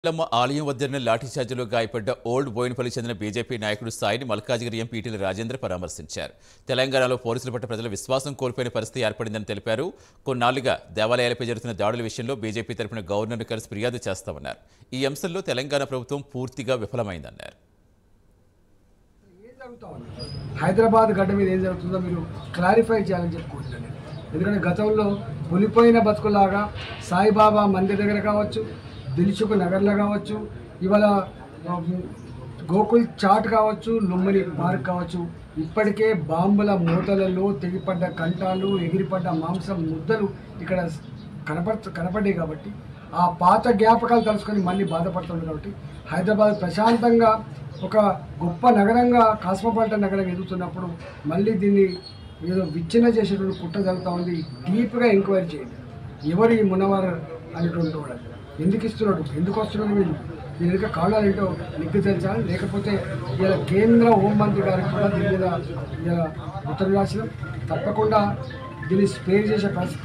ఎల్లమ్మ ఆలయం వద్దన్న లాఠీచార్జిలో గాయపడ్డ ఓల్డ్ బోయినపల్లి చెందిన బీజేపీ నాయకుడు సాయిని మల్కాజిగిరి ఎంపీ ఈటెల రాజేంద్ర పరామర్శించారు తెలంగాణలో పోలీసుల పట్ల ప్రజల విశ్వాసం కోల్పోయిన పరిస్థితి ఏర్పడిందని తెలిపారు కొన్నాళ్లుగా దేవాలయాలపై జరుగుతున్న దాడుల విషయంలో బీజేపీ తరపున గవర్నర్ను కలిసి ఫిర్యాదు చేస్తామన్నారు ఈ అంశంలో తెలంగాణ ప్రభుత్వం పూర్తిగా విఫలమైందన్నారు ఏం జరుగుతా ఉంది? హైదరాబాద్ గడ్డ మీద ఏం జరుగుతుందో మీరు క్లారిఫై చేయాలని చెప్పుకుంటున్నాను నేను. ఎందుకంటే గతంలో పులిపోయిన బతుకులాగా సాయిబాబా మందిర్ దగ్గర కావచ్చు దిల్సుఖ్ నగర్లో కావచ్చు ఇవాళ ఆ, గోకుల్ చాట్ కావచ్చు లుమ్మని పార్క్ కావచ్చు ఇప్పటికే బాంబుల మూతలలో తెగిపడ్డ కంటాలు ఎగిరిపడ్డ మాంసం ముద్దలు ఇక్కడ కనపడ కనపడ్డాయి కాబట్టి ఆ పాత జ్ఞాపకాలు తలుచుకొని మళ్ళీ బాధపడుతుంది కాబట్టి హైదరాబాద్ ప్రశాంతంగా ఒక గొప్ప నగరంగా కాస్మోపాలిటన్ నగరం ఎదుగుతున్నప్పుడు మళ్ళీ దీన్ని ఏదో విచ్ఛిన్న చేసేటువంటి కుట్ర జరుగుతూ ఉంది డీప్గా ఎంక్వైరీ చేయండి ఎవరు ఈ మునవర్ అనేటువంటి వాడు ఎందుకు ఇస్తున్నాడు ఎందుకు వస్తున్నాడు వీళ్ళు దీని వెనుక కారణాలు ఏంటో నిగ్గు తెలుసాలి లేకపోతే ఇలా కేంద్ర హోంమంత్రి గారికి కూడా దీని మీద ఇలా ఉత్తర్వులు రాసినాం తప్పకుండా దీన్ని స్పేర్ చేసే పరిస్థితి